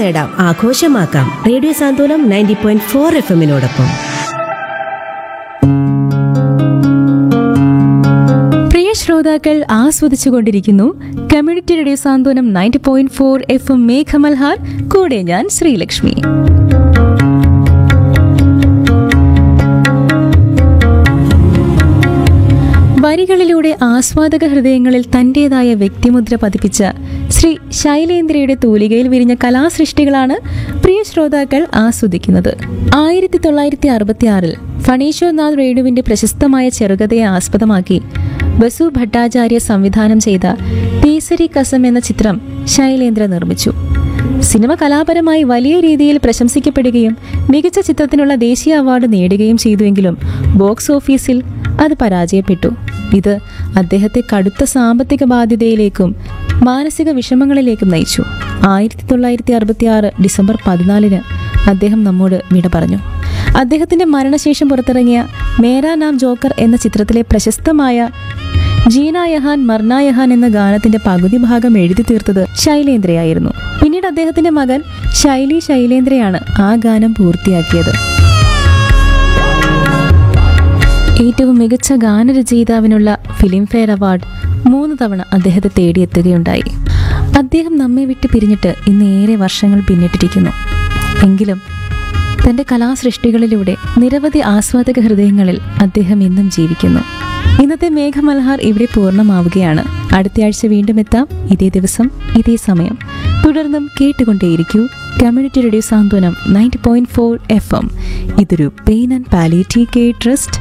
നേടാം ആഘോഷമാക്കാം radio Santhwanam ninety point four F എമ്മിനോടൊപ്പം പ്രിയ ശ്രോതാക്കൾ ആസ്വദിച്ചുകൊണ്ടിരിക്കുന്നു community radio Santhwanam ninety point four F M Meghamalhar കൂടെ ഞാൻ ശ്രീലക്ഷ്മി വരികളിലൂടെ ആസ്വാദക ഹൃദയങ്ങളിൽ തന്റേതായ വ്യക്തിമുദ്ര പതിപ്പിച്ച ശ്രീ ശൈലേന്ദ്രയുടെ തൂലികയിൽ വിരിഞ്ഞ കലാസൃഷ്ടികളാണ് പ്രിയ ശ്രോതാക്കൾ ആസ്വദിക്കുന്നത് ആയിരത്തി തൊള്ളായിരത്തി അറുപത്തി ആറിൽ ഫണീശ്വർനാഥ് രേണുവിന്റെ പ്രശസ്തമായ ചെറുകഥയെ ആസ്പദമാക്കി ബസു ഭട്ടാചാര്യ സംവിധാനം ചെയ്ത തീസരി കസം എന്ന ചിത്രം ശൈലേന്ദ്ര നിർമ്മിച്ചു സിനിമ കലാപരമായി വലിയ രീതിയിൽ പ്രശംസിക്കപ്പെടുകയും മികച്ച ചിത്രത്തിനുള്ള ദേശീയ അവാർഡ് നേടുകയും ചെയ്തുവെങ്കിലും ബോക്സ് ഓഫീസിൽ അത് പരാജയപ്പെട്ടു ഇത് അദ്ദേഹത്തെ കടുത്ത സാമ്പത്തിക ബാധ്യതയിലേക്കും മാനസിക വിഷമങ്ങളിലേക്കും നയിച്ചു ആയിരത്തി തൊള്ളായിരത്തി അറുപത്തി ആറ് ഡിസംബർ പതിനാലിന് അദ്ദേഹം നമ്മോട് വിട പറഞ്ഞു അദ്ദേഹത്തിന്റെ മരണശേഷം പുറത്തിറങ്ങിയ മേരാ നാം ജോക്കർ എന്ന ചിത്രത്തിലെ പ്രശസ്തമായ ജീന യഹാൻ മർണ യഹാൻ എന്ന ഗാനത്തിന്റെ പകുതി ഭാഗം എഴുതി തീർത്തത് ശൈലേന്ദ്രയായിരുന്നു പിന്നീട് അദ്ദേഹത്തിന്റെ മകൻ ശൈലി ശൈലേന്ദ്രയാണ് ആ ഗാനം പൂർത്തിയാക്കിയത് ഏറ്റവും മികച്ച ഗാനരചയിതാവിനുള്ള ഫിലിംഫെയർ അവാർഡ് മൂന്ന് തവണ അദ്ദേഹത്തെ തേടിയെത്തുകയുണ്ടായി അദ്ദേഹം നമ്മെ വിട്ട് പിരിഞ്ഞിട്ട് ഇന്ന് ഏറെ വർഷങ്ങൾ പിന്നിട്ടിരിക്കുന്നു എങ്കിലും തന്റെ കലാസൃഷ്ടികളിലൂടെ നിരവധി ആസ്വാദക ഹൃദയങ്ങളിൽ അദ്ദേഹം ഇന്നും ജീവിക്കുന്നു ഇന്നത്തെ മേഘമൽഹാർ ഇവിടെ പൂർണ്ണമാവുകയാണ് അടുത്തയാഴ്ച വീണ്ടും എത്താം ഇതേ ദിവസം ഇതേ സമയം തുടർന്നും കേട്ടുകൊണ്ടേയിരിക്കൂ community radio Santhwanam ninety point four F M ഇതൊരു pain and palliative care trust